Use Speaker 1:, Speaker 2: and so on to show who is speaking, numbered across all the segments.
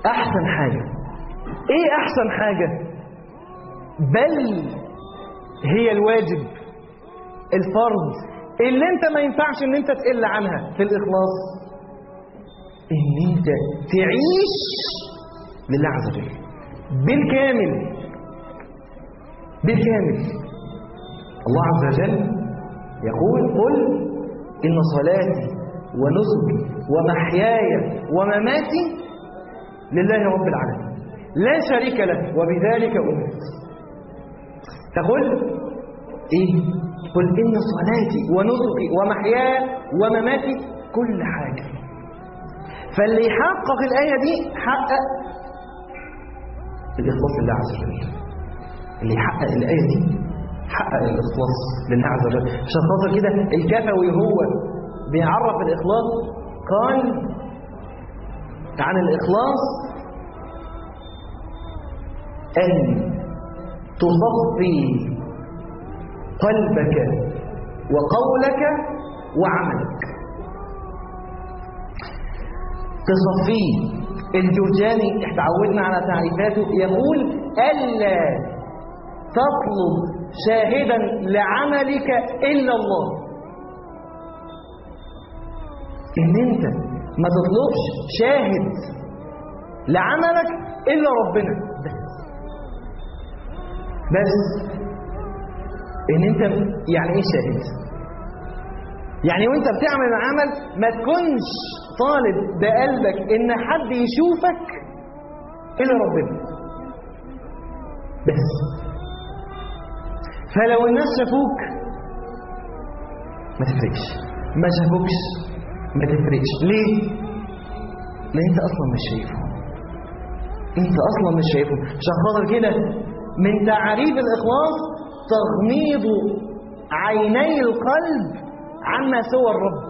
Speaker 1: أحسن حاجة إيه أحسن حاجة بل هي الواجب الفرض اللي انت ما ينفعش ان انت تقل عنها في الإخلاص ان انت تعيش لله عز وجل بالكامل بالكامل الله عز وجل يقول قل إن صلاتي ونسكي ومحياي ومماتي لله رب العالمين لا شريك له وبذلك أمرت تقول إيه قل إن صلاتي ونسكي ومحياي ومماتي كل حاجة فاللي يحقق الآية دي حقق الإخلاص لله عز وجل اللي يحقق الآية دي حقق الإخلاص لله عز وجل عشان خاطر كده الكفوي هو بيعرف الإخلاص قال عن الإخلاص أن تصفي قلبك وقولك وعملك تصفيه الجرجاني احنا عودنا على تعريفاته يقول ألا تطلب شاهدا لعملك إلا الله إن أنت ما تطلبش شاهد لعملك إلا ربنا بس بس إن أنت يعني إيه شاهد يعني وانت بتعمل العمل ما تكونش طالب بقلبك ان حد يشوفك الا ربنا بس فلو الناس شافوك ما تفرقش ما شافوكش ما تفرقش ليه لان انت اصلا مش شايفه انت اصلا مش شايفه عشان خاطر كده من تعريف الاخلاص تغميض عيني القلب عما سوى الرب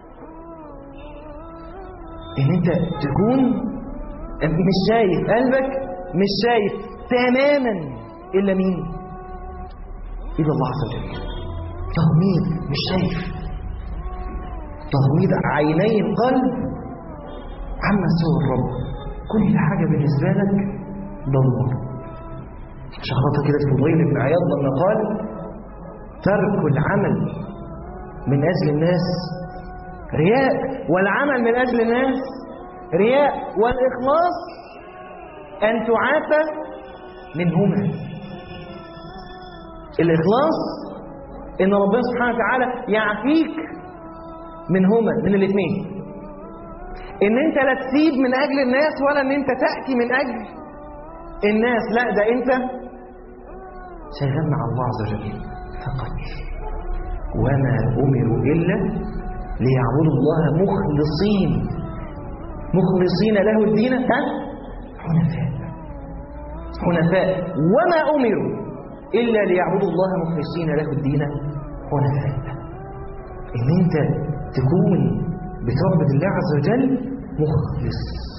Speaker 1: ان انت تكون مش شايف قلبك مش شايف تماما الا مين الا الله عز وجل تغميض مش شايف تغميض عيني القلب عما سوى الرب كل حاجة بالنسبة لك ضلمة عشان خاطر كده فضيل بن عياض لما قال ترك العمل من أجل الناس رياء والعمل من أجل الناس رياء والإخلاص أن تعافى منهما الإخلاص إن ربنا سبحانه وتعالى يعفيك منهما من الاثنين إن أنت لا تسيب من أجل الناس ولا إن أنت تأتي من أجل الناس لا ده أنت شغال مع الله عز وجل فقط وما أمروا إلا ليعبدوا الله مخلصين مخلصين له الدين ها؟ حنفاء حنفاء وما أمروا إلا ليعبدوا الله مخلصين له الدين حنفاء إن أنت تكون بتعبد الله عز وجل مخلص